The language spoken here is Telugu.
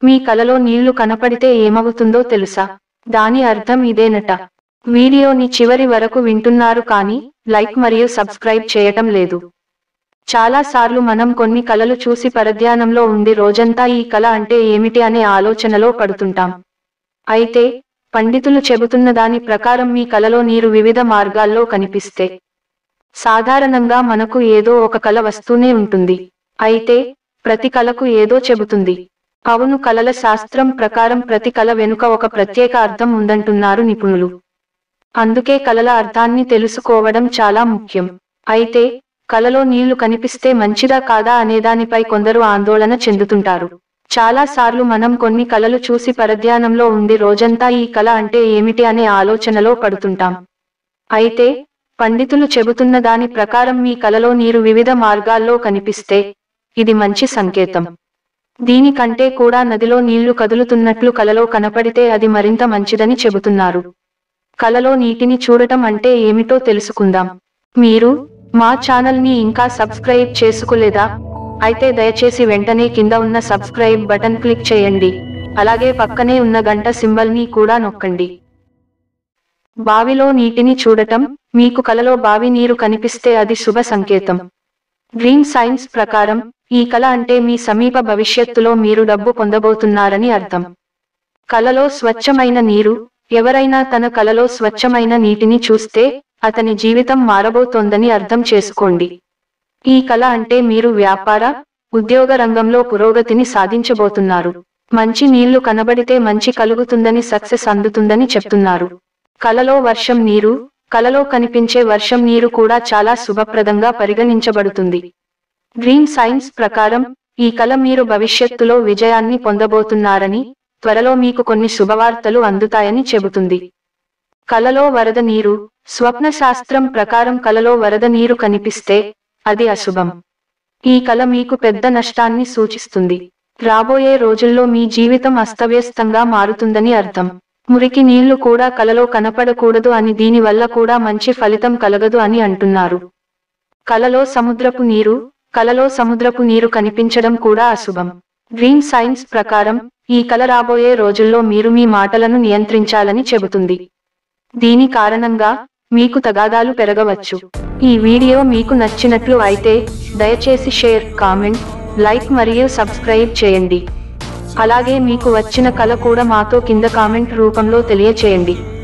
మీ కలలో నీళ్లు కనపడితే ఏమవుతుందో తెలుసా దాని అర్థం ఇదేనట వీడియోని చివరి వరకు వింటున్నారు కానీ లైక్ మరియు సబ్స్క్రైబ్ చేయటం లేదు చాలా సార్లు మనం కొన్ని కలలు చూసి పరధ్యానంలో ఉండి రోజంతా ఈ కల అంటే ఏమిటి అనే ఆలోచనలో పడుతుంటాం అయితే పండితులు చెబుతున్న దాని ప్రకారం మీ కలలో నీరు వివిధ మార్గాల్లో కనిపిస్తే సాధారణంగా మనకు ఏదో ఒక కల వస్తూనే ఉంటుంది అయితే ప్రతి కలకు ఏదో చెబుతుంది అవును కలల శాస్త్రం ప్రకారం ప్రతి కల వెనుక ఒక ప్రత్యేక అర్థం ఉందంటున్నారు నిపుణులు అందుకే కలల అర్థాన్ని తెలుసుకోవడం చాలా ముఖ్యం అయితే కలలో నీళ్లు కనిపిస్తే మంచిదా కాదా అనేదానిపై కొందరు ఆందోళన చెందుతుంటారు చాలా సార్లు మనం కొన్ని కలలు చూసి పరధ్యానంలో ఉండి రోజంతా ఈ కల అంటే ఏమిటి అనే ఆలోచనలో పడుతుంటాం అయితే పండితులు చెబుతున్న దాని ప్రకారం మీ కలలో నీరు వివిధ మార్గాల్లో కనిపిస్తే ఇది మంచి సంకేతం దీనికంటే కూడా నదిలో నీళ్లు కదులుతున్నట్లు కలలో కనపడితే అది మరింత మంచిదని చెబుతున్నారు కలలో నీటిని చూడటం అంటే ఏమిటో తెలుసుకుందాం మీరు మా ఛానల్ ని ఇంకా సబ్స్క్రైబ్ చేసుకోలేదా అయితే దయచేసి వెంటనే కింద ఉన్న సబ్స్క్రైబ్ బటన్ క్లిక్ చేయండి అలాగే పక్కనే ఉన్న గంట సింబల్ ని కూడా నొక్కండి బావిలో నీటిని చూడటం మీకు కలలో బావి నీరు కనిపిస్తే అది శుభ సంకేతం డ్రీమ్ సైన్స్ ప్రకారం ఈ కల అంటే మీ సమీప భవిష్యత్తులో మీరు డబ్బు పొందబోతున్నారని అర్థం కలలో స్వచ్ఛమైన నీరు ఎవరైనా తన కలలో స్వచ్ఛమైన నీటిని చూస్తే అతని జీవితం మారబోతోందని అర్థం చేసుకోండి ఈ కళ అంటే మీరు వ్యాపార ఉద్యోగ రంగంలో పురోగతిని సాధించబోతున్నారు మంచి నీళ్లు కనబడితే మంచి కలుగుతుందని సక్సెస్ అందుతుందని చెప్తున్నారు కలలో వర్షం నీరు కలలో కనిపించే వర్షం నీరు కూడా చాలా శుభప్రదంగా పరిగణించబడుతుంది డ్రీమ్ సైన్స్ ప్రకారం ఈ కల మీరు భవిష్యత్తులో విజయాన్ని పొందబోతున్నారని త్వరలో మీకు కొన్ని శుభవార్తలు అందుతాయని చెబుతుంది కలలో వరద నీరు స్వప్న శాస్త్రం ప్రకారం కలలో వరద నీరు కనిపిస్తే అది అశుభం ఈ కల మీకు పెద్ద నష్టాన్ని సూచిస్తుంది రాబోయే రోజుల్లో మీ జీవితం అస్తవ్యస్తంగా మారుతుందని అర్థం మురికి నీళ్లు కూడా కలలో కనపడకూడదు అని దీని వల్ల కూడా మంచి ఫలితం కలగదు అని అంటున్నారు కలలో సముద్రపు నీరు కలలో సముద్రపు నీరు కనిపించడం కూడా అశుభం డ్రీమ్ సైన్స్ ప్రకారం ఈ కల రాబోయే రోజుల్లో మీరు మీ మాటలను నియంత్రించాలని చెబుతుంది దీని కారణంగా మీకు తగాదాలు పెరగవచ్చు ఈ వీడియో మీకు నచ్చినట్లు అయితే దయచేసి షేర్ కామెంట్ లైక్ మరియు సబ్స్క్రైబ్ చేయండి అలాగే మీకు వచ్చిన కల కూడా మాతో కింద కామెంట్ రూపంలో తెలియచేయండి